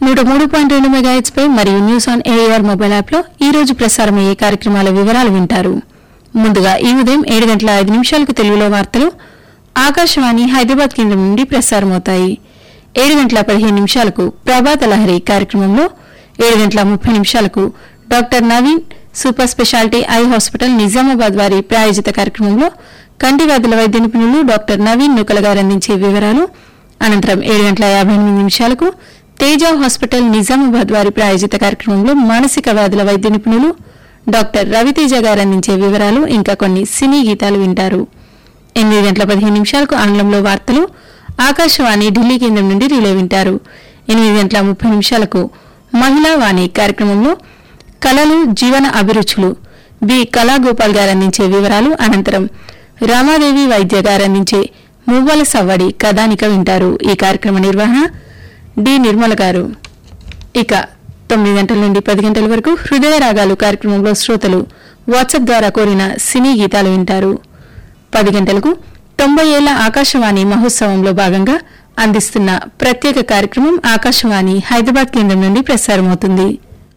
నూట మూడు పాయింట్ రెండు మెగాహెచ్ పై మరియు news on AIR mobile app లో ఈ రోజు ప్రసారమయ్యే కార్యక్రమాల వివరాలు వింటారు ముందుగా ఈ ఉదయం ఏడు గంటల ఐదు నిమిషాలకు తెలుగులో వార్తలు ఆకాశవాణి హైదరాబాద్ కేంద్రం నుండి ప్రసారమవుతాయి ఏడు గంటల పదిహేను నిమిషాలకు ప్రభాత లహరి కార్యక్రమంలో ఏడు గంటల ముప్పై నిమిషాలకు doctor Naveen super speciality eye hospital Nizamabad వారి ప్రాయోజిత కార్యక్రమంలో కంటి వ్యాధుల వైద్య నిపుణులు డాక్టర్ నవీన్ నుకల గారు అందించే వివరాలు అనంతరం ఏడు గంటల యాభై ఎనిమిది నిమిషాలకు తేజ హాస్పిటల్ నిజామాబాద్ వారి ప్రాయోజిత కార్యక్రమంలో మానసిక వ్యాధుల వైద్య నిపుణులు డాక్టర్ రవితేజ గారు అందించే వివరాలు ఇంకా కొన్ని సినీ గీతాలు వింటారు ఎనిమిది గంటల పదిహేను నిమిషాలకు ఆంగ్లంలో వార్తలు ఆకాశవాణి ఢిల్లీ కేంద్రం నుండి రిలే వింటారు ఎనిమిది గంటల ముప్పై నిమిషాలకు మహిళా వాణి కార్యక్రమంలో కళలు జీవన అభిరుచులు బి కళాగోపాల్ గారు అందించే వివరాలు అనంతరం రామాదేవి వైద్య గారు అందించే మువ్వల సవ్వడి కథానిక వింటారు ఈ కార్యక్రమ నిర్వహణ డి నిర్మల గారు ఇక తొమ్మిది గంటల నుండి పది గంటల వరకు హృదయ రాగాలు కార్యక్రమంలో శ్రోతలు వాట్సాప్ ద్వారా కోరిన సినీ గీతాలు వింటారు పది గంటలకు తొంభై ఏళ్ల ఆకాశవాణి మహోత్సవంలో భాగంగా అందిస్తున్న ప్రత్యేక కార్యక్రమం ఆకాశవాణి హైదరాబాద్ కేంద్రం నుండి ప్రసారమవుతుంది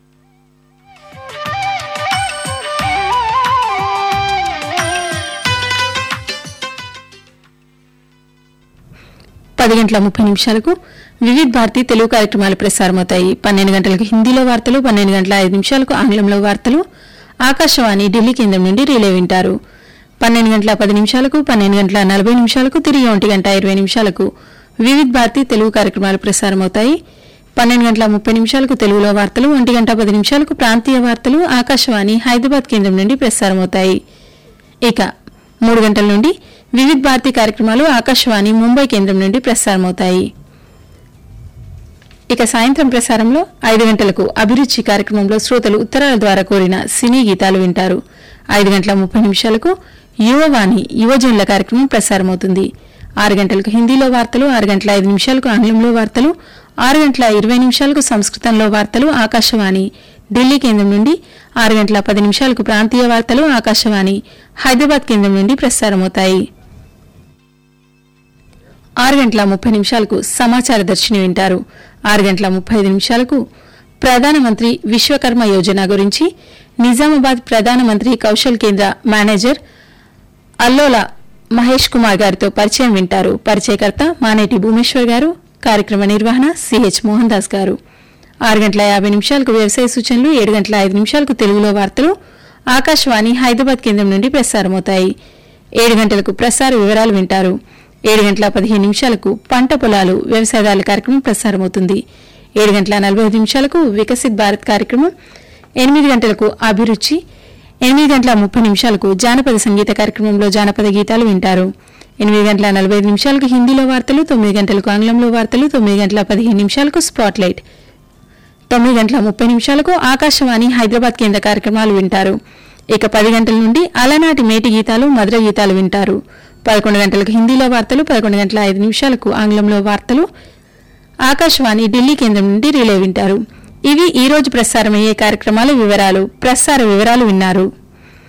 పది గంటల ముప్పై నిమిషాలకు వివిధ్ భారతి తెలుగు కార్యక్రమాలు ప్రసారమవుతాయి పన్నెండు గంటలకు హిందీలో వార్తలు పన్నెండు గంటల ఐదు నిమిషాలకు ఆంగ్లంలో వార్తలు ఆకాశవాణి ఢిల్లీ కేంద్రం నుండి రిలే వింటారు పన్నెండు గంటల పది నిమిషాలకు పన్నెండు గంటల నలభై నిమిషాలకు తిరిగి ఒంటి గంట ఇరవై నిమిషాలకు వివిధ్ భారతి తెలుగు కార్యక్రమాలు ప్రసారమవుతాయి పన్నెండు గంటల ముప్పై నిమిషాలకు తెలుగులో వార్తలు ఒంటి గంట పది నిమిషాలకు ప్రాంతీయ వార్తలు ఆకాశవాణి హైదరాబాద్ కేంద్రం నుండి ప్రసారమవుతాయి ఇక మూడు గంటల నుండి వివిధ్ భారతి కార్యక్రమాలు ఆకాశవాణి ముంబై కేంద్రం నుండి ప్రసారమవుతాయి ఇక సాయంత్రం ప్రసారంలో ఐదు గంటలకు అభిరుచి కార్యక్రమంలో శ్రోతలు ఉత్తరాల ద్వారా కోరిన సినీ గీతాలు వింటారు ఐదు గంటల ముప్పై నిమిషాలకు యువవాణి యువజనుల కార్యక్రమం ప్రసారమవుతుంది ఆరు గంటలకు హిందీలో వార్తలు ఆరు గంటల ఐదు నిమిషాలకు ఆంగ్లంలో వార్తలు ఆరు గంటల ఇరవై నిమిషాలకు సంస్కృతంలో వార్తలు ఆకాశవాణి ఢిల్లీ కేంద్రం నుండి ఆరు గంటల పది నిమిషాలకు ప్రాంతీయ వార్తలు ఆకాశవాణి హైదరాబాద్ కేంద్రం నుండి ప్రసారమవుతాయి ఆరు గంటల ముప్పై నిమిషాలకు సమాచార దర్శిని వింటారు ఆరు గంటల ముప్పై ఐదు నిమిషాలకు ప్రధానమంత్రి విశ్వకర్మ యోజన గురించి నిజామాబాద్ ప్రధానమంత్రి కౌశల్ కేంద్ర మేనేజర్ అల్లోల మహేష్ కుమార్ గారితో పరిచయం వింటారు పరిచయకర్త మానేటి భూమేశ్వర్ గారు కార్యక్రమ నిర్వహణ సిహెచ్ మోహన్ దాస్ గారు ఆరు గంటల యాభై నిమిషాలకు వ్యవసాయ సూచనలు ఏడు గంటల ఐదు నిమిషాలకు తెలుగులో వార్తలు ఆకాశవాణి హైదరాబాద్ కేంద్రం నుండి ప్రసారమవుతాయి ఏడు గంటలకు ప్రసార వివరాలు వింటారు ఏడు గంటల పదిహేను నిమిషాలకు పంట పొలాలు వ్యవసాయదారుల కార్యక్రమం ప్రసారమవుతుంది ఏడు గంటల నలభై ఐదు నిమిషాలకు వికసిత్ భారత్ కార్యక్రమం ఎనిమిది గంటలకు అభిరుచి ఎనిమిది గంటల ముప్పై నిమిషాలకు జానపద సంగీత కార్యక్రమంలో జానపద గీతాలు వింటారు ఎనిమిది గంటల నలభై ఐదు నిమిషాలకు హిందీలో వార్తలు తొమ్మిది గంటలకు ఆంగ్లంలో వార్తలు తొమ్మిది గంటల పదిహేను నిమిషాలకు స్పాట్ లైట్ తొమ్మిది గంటల ముప్పై నిమిషాలకు ఆకాశవాణి హైదరాబాద్ కేంద్ర కార్యక్రమాలు వింటారు ఇక పది గంటల నుండి అలనాటి మేటి గీతాలు మధుర గీతాలు వింటారు పదకొండు గంటలకు హిందీలో వార్తలు పదకొండు గంటల ఐదు నిమిషాలకు ఆంగ్లంలో వార్తలు ఆకాశవాణి ఢిల్లీ కేంద్రం నుండి రిలే వింటారు ఇవి ఈ రోజు ప్రసారమయ్యే కార్యక్రమాల వివరాలు ప్రసార వివరాలు విన్నారు